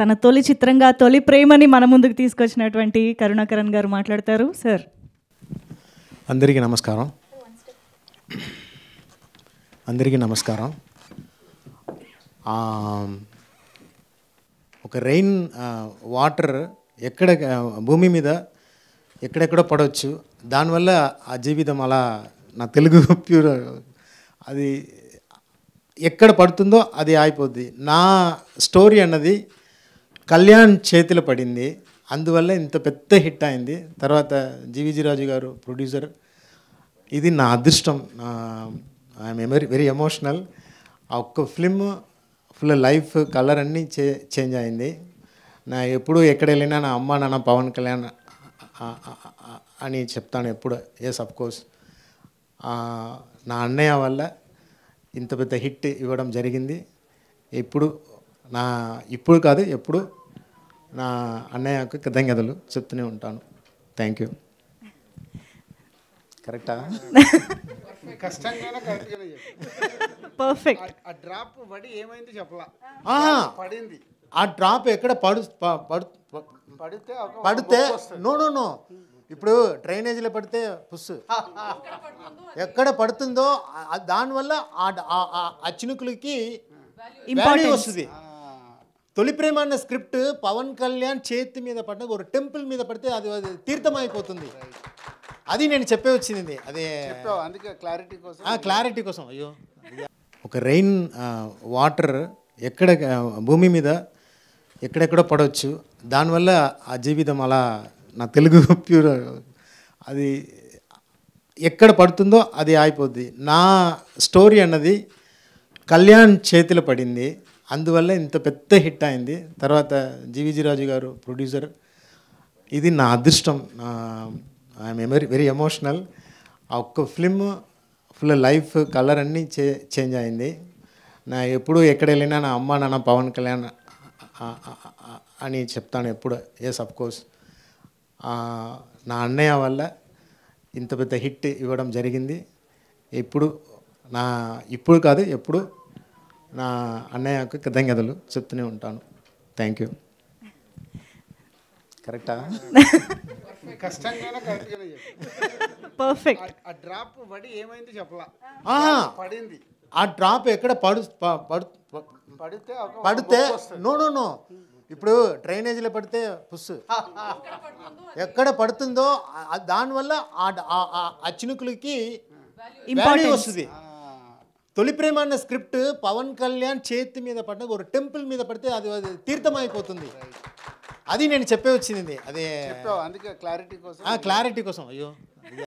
తన తొలి చిత్రంగా తొలి ప్రేమని మన ముందుకు తీసుకొచ్చినటువంటి కరుణాకరణ్ గారు మాట్లాడతారు సార్ అందరికీ నమస్కారం అందరికీ నమస్కారం ఆ, ఒక రెయిన్ వాటర్ ఎక్కడ ఆ, భూమి మీద ఎక్కడెక్కడో పడవచ్చు దానివల్ల ఆ జీవితం అలా నా తెలుగు ప్యూర్ అది ఎక్కడ పడుతుందో అది అయిపోద్ది నా స్టోరీ అన్నది కళ్యాణ్ చేతిలో పడింది అందువల్ల ఇంత పెద్ద హిట్ అయింది తర్వాత జీవిజీ రాజు గారు ప్రొడ్యూసర్ ఇది నా అదృష్టం ఐఎమ్ వెరీ వెరీ ఎమోషనల్ ఆ ఒక్క ఫిల్మ్ ఫుల్ లైఫ్ కలర్ అన్నీ చే చేంజ్ అయింది నా ఎప్పుడు ఎక్కడ వెళ్ళినా నా అమ్మ నాన్న పవన్ కళ్యాణ్ ఆ- ఆ- ఆ- అని చెప్తాను ఎప్పుడు ఎస్ అఫ్ కోర్స్ నా అన్నయ్య వల్ల ఇంత పెద్ద హిట్ ఇవ్వడం జరిగింది ఇప్పుడు నా ఇప్పుడు కాదు ఎప్పుడు నా అన్నయ్యకు కృతజ్ఞతలు చెప్తూనే ఉంటాను థ్యాంక్ యూ కరెక్టా కష్టంగానే కరెక్ట్గానే చెప్పు పర్ఫెక్ట్ ఆ డ్రాప్ పడి ఏమైంది చెప్పలా ఆహా, పడింది ఆ డ్రాప్ ఎక్కడ పడు ప- పడు ప- పడితే ఒక పడితే నో నో నో ఇప్పుడు డ్రైనేజీలో పడితే పుస్సు ఎక్కడ పడుతుందో ఆ- దానివల్ల ఆ ఆ- ఆ- ఆ చినుకులకి వాల్యూ వస్తుంది తొలి ప్రేమ అన్న స్క్రిప్ట్ పవన్ కళ్యాణ్ చేతి మీద పడిన ఒక టెంపుల్ మీద పడితే అది అది తీర్థం అయిపోతుంది అది నేను చెప్పే వచ్చింది అదే చెప్పావు అందుకే క్లారిటీ కోసం ఆ క్లారిటీ కోసం అయ్యో ఒక రెయిన్ వాటర్ ఎక్కడ ఆ, భూమి మీద ఎక్కడెక్కడో పడవచ్చు దానివల్ల ఆ జీవితం అలా నా తెలుగు ప్యూర్ అది ఎక్కడ పడుతుందో అది అయిపోద్ది నా స్టోరీ అన్నది కళ్యాణ్ చేతిలో పడింది అందువల్ల ఇంత పెద్ద హిట్ అయింది తర్వాత జీవిజీ రాజు గారు ప్రొడ్యూసర్ ఇది నా అదృష్టం ఐఎమ్ వెరీ వెరీ ఎమోషనల్ ఆ ఒక్క ఫిల్మ్ ఫుల్ లైఫ్ కలర్ అన్నీ చే చేంజ్ అయింది నా ఎప్పుడు ఎక్కడ వెళ్ళినా నా అమ్మ నాన్న పవన్ కళ్యాణ్ ఆ- ఆ- ఆ- అని చెప్తాను ఎప్పుడు ఎస్ అఫ్ కోర్స్ నా అన్నయ్య వల్ల ఇంత పెద్ద హిట్ ఇవ్వడం జరిగింది ఇప్పుడు నా ఇప్పుడు కాదు ఎప్పుడు నా అన్నయ్యకు కృతజ్ఞతలు చెప్తూనే ఉంటాను థ్యాంక్ యూ కరెక్టా కష్టంగానే కరెక్ట్గానే చెప్పు పర్ఫెక్ట్ ఆ డ్రాప్ పడి ఏమైంది చెప్పలా ఆహా, పడింది ఆ డ్రాప్ ఎక్కడ పడు ప- పడు ప- పడితే ఒక పడితే నో నో నో ఇప్పుడు డ్రైనేజీలో పడితే పుస్సు ఎక్కడ పడుతుందో ఆ- దానివల్ల ఆ ఆ- ఆ- ఆ చినుకులకి వాల్యూ వస్తుంది తొలి ప్రేమ అన్న స్క్రిప్ట్ పవన్ కళ్యాణ్ చేతి మీద పడిన ఒక టెంపుల్ మీద పడితే అది అది తీర్థం అయిపోతుంది అది నేను చెప్పే వచ్చింది అదే చెప్పావు అందుకే క్లారిటీ కోసం క్లారిటీ కోసం అయ్యో